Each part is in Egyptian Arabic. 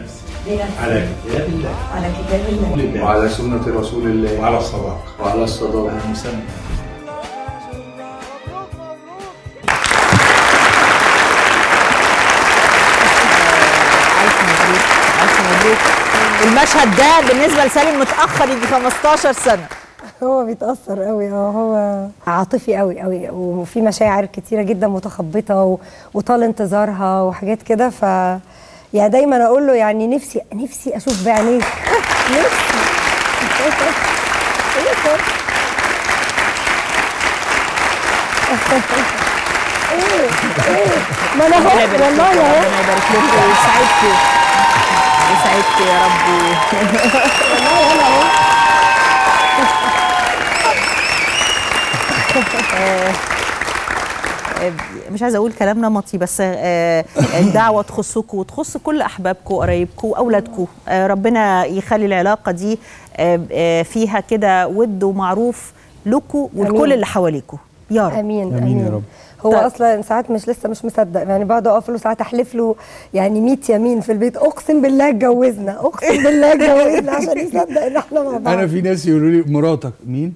بنفسي على كتاب الله على كتاب الله لله وعلى سنة رسول الله وعلى الصداقة وعلى الصداقة المسمى ألف مبروك ألف مبروك المشهد ده بالنسبة لسالم متأخر يجي 15 سنة هو بيتأثر قوي اه هو عاطفي قوي قوي وفي مشاعر كتيرة جدا متخبطة و... وطال انتظارها وحاجات كده ف يعني دايما اقول له يعني نفسي نفسي اشوف بعينيك نفسي ايه ايه ما انا ربنا اهو يبارك لكم والله اهو ربنا يبارك لكم ويسعدكم يسعدكم يا رب آه، آه، مش عايزه اقول كلام نمطي بس آه، الدعوه تخصكم وتخص كل احبابكم وقرايبكم واولادكم آه، ربنا يخلي العلاقه دي آه، آه، فيها كده ود ومعروف لكم ولكل آمين. اللي حواليكم يا رب امين آمين يا رب. هو طيب. اصلا ساعات مش لسه مش مصدق يعني بقعد اقف له ساعات احلف له يعني 100 يمين في البيت اقسم بالله اتجوزنا اقسم بالله اتجوزنا عشان يصدق ان احنا مع بعض انا في ناس يقولوا لي مراتك مين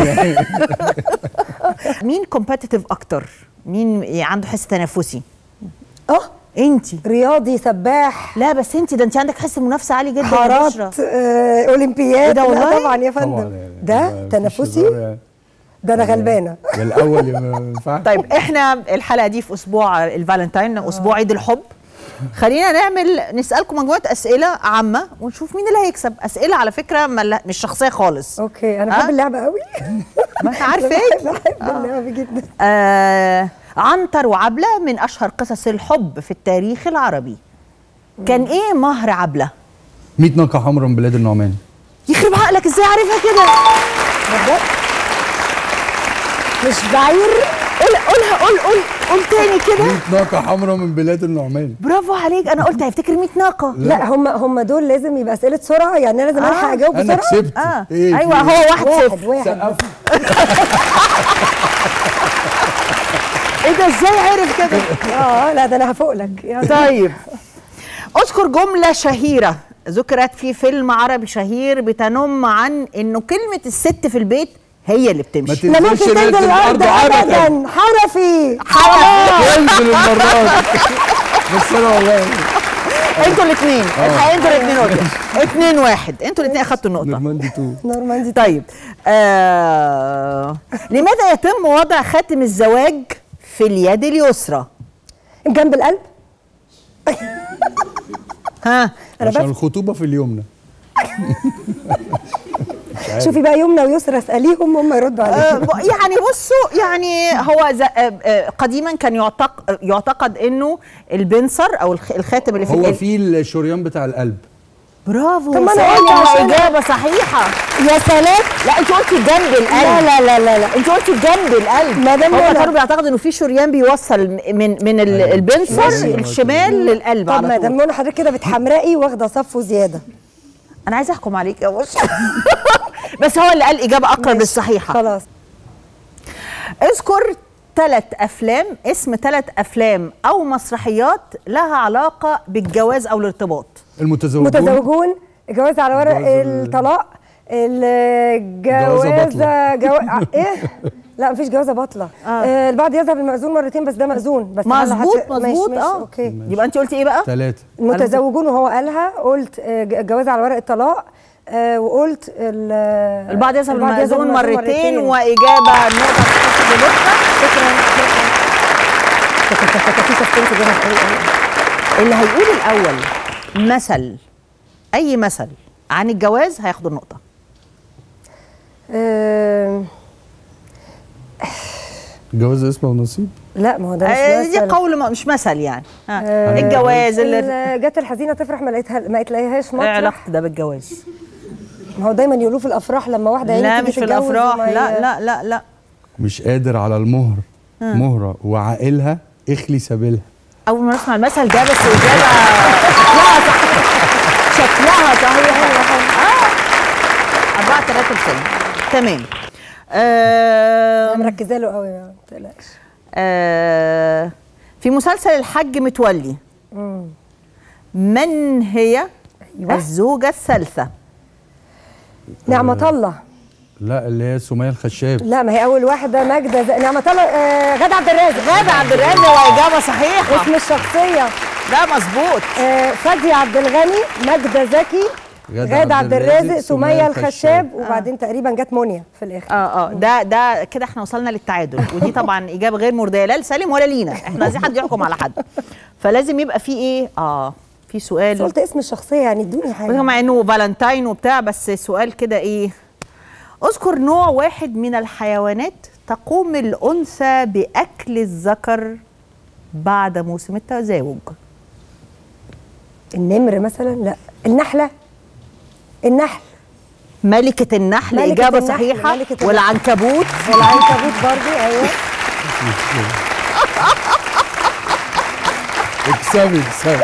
مين كومبetitive اكتر مين عنده حس تنافسي اه انت رياضي سباح لا بس انت ده انت عندك حس منافسه عالي جدا يا حارات بشرى. آه، إيه اولمبياد ده لا والله؟ طبعا يا طبعا فندم يعني ده ما فيش هزار تنافسي يعني. ده انا غلبانه ده الاول ما ينفعش طيب احنا الحلقه دي في اسبوع الفالنتاين اسبوع عيد الحب خلينا نعمل نسالكم مجموعه اسئله عامه ونشوف مين اللي هيكسب اسئله على فكره مل- مش شخصيه خالص اوكي انا آه؟ بحب اللعبه قوي ما انا عارفاك بحب اللعبه جدا آه عنتر وعبله من اشهر قصص الحب في التاريخ العربي كان ايه مهر عبله 100 ناقه حمراء من بلاد النعمان يخرب عقلك ازاي عارفها كده بجد مش بعير قول قولها قول قول قول تاني كده 100 ناقه حمراء من بلاد النعمان برافو عليك انا قلت هيفتكر 100 ناقه لا هم هم دول لازم يبقى اسئله سرعه يعني انا لازم آه. الحق اجاوب انا بسرعه كسبت اه إيه في ايوه إيه؟ هو واحد واحد صفر واحد بس. ايه ده ازاي عرف كده اه لا ده انا هفوق لك يلا. طيب اذكر جمله شهيره ذكرت في فيلم عربي شهير بتنم عن انه كلمه الست في البيت هي اللي ما بتمشي لا تنزلش ممكن تنزل نازل الارض الارض عبثا ابدا حرفي انزل المره دي بس انا والله انتوا الاثنين الحقيقه انتوا الاثنين قلتوا اتنين واحد انتوا الاثنين اخدتوا النقطه نورماندي 2 نورماندي طيب آه... لماذا يتم وضع خاتم الزواج في اليد اليسرى جنب القلب ها أنا عشان بس- الخطوبه في اليمنى شوفي بقى يمنى ويسرى اساليهم هم يردوا آه، عليك ب- يعني بصوا يعني هو ز- آه، آه، قديما كان يعتق يعتقد انه البنصر او الخ- الخاتم اللي في هو الإيد- في الشريان بتاع القلب برافو طب يا ما أنا سلام، قلت عشان- اجابه صحيحه يا سلام لا انت قلتي جنب القلب لا لا لا لا لا انت قلتي جنب القلب ما دام هم أنا- كانوا بيعتقدوا انه في شريان بيوصل من من ال- أيوة. البنصر ماشي. الشمال للقلب طب على ما طول دام منى حضرتك كده بتحمرقي واخده صف زياده انا عايزه احكم عليك يا بص بس هو اللي قال اجابه اقرب للصحيحه خلاص اذكر ثلاث افلام اسم ثلاث افلام او مسرحيات لها علاقه بالجواز او الارتباط المتزوجون متزوجون جواز على ورق جواز ال- الطلاق جوازة الجوازه جو... ايه لا مفيش جوازه باطله آه. البعض يذهب المأذون مرتين بس ده مأذون بس هل مظبوط هت- ماشي- مظبوط ماشي، اه اوكي يبقى انت قلتي ايه بقى ثلاثه المتزوجون وهو قالها قلت آه، ج- جواز على ورق الطلاق آه وقلت ال- البعض يذهب البعض يذهب المأذون المأذون مرتين واجابه نقطه تخص بلوكا شكرا في سسبنس جامد قوي قوي. اللي هيقول الاول مثل اي مثل عن الجواز هياخد النقطه آه، جواز اسمه ونصيب لا ما هو ده مش آه، دي مثل. قول ما- مش مثل يعني ها. آه، الجواز اللي ال- جت الحزينه تفرح ما لقيتها ما تلاقيهاش ايه مطرح علاقه ده بالجواز ما هو دايما يقولوا في الافراح لما واحده يعني لا تيجي مش في تتجوز الافراح وما ي- لا لا لا لا مش قادر على المهر مهره وعائلها اخلي سبيلها اول ما اسمع المثل ده بس اجابه شكلها صحيح شكلها صحيح اه 4 3 الفيلم تمام آه انا مركزه له قوي ما تقلقش آه في مسلسل الحاج متولي من هي أيوة. الزوجة الثالثة نعمة الله لا اللي هي سمية الخشاب لا ما هي اول واحده ماجده ز... نعمة الله آه غادة عبد الرازق غادة عبد الرازق وإجابة صحيحة اسم الشخصيه ده مظبوط آه فادية عبد الغني ماجدة زكي غادة عبد الرازق سمية الخشاب وبعدين تقريبا جت منيا في الاخر اه اه ده ده كده احنا وصلنا للتعادل ودي طبعا اجابه غير مرضيه لا لسالم ولا لينا احنا عايزين حد يحكم على حد فلازم يبقى في ايه اه في بس سؤال قلت اسم الشخصيه يعني ادوني حاجه مع انه فالنتاين وبتاع بس سؤال كده ايه اذكر نوع واحد من الحيوانات تقوم الانثى باكل الذكر بعد موسم التزاوج النمر مثلا لا النحله النحل ملكة النحل ملكة إجابة النحل، صحيحة ملكة النحل. والعنكبوت والعنكبوت برضو ايوه اكسبي اكسبي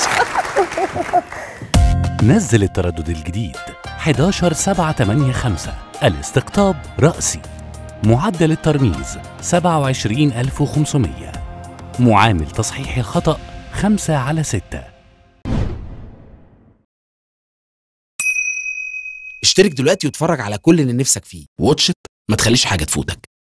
نزل التردد الجديد 11 7 8 5 الاستقطاب رأسي معدل الترميز 27500 معامل تصحيح الخطأ 5 على 6 اشترك دلوقتي واتفرج على كل اللي نفسك فيه واتش إت، ما تخليش حاجة تفوتك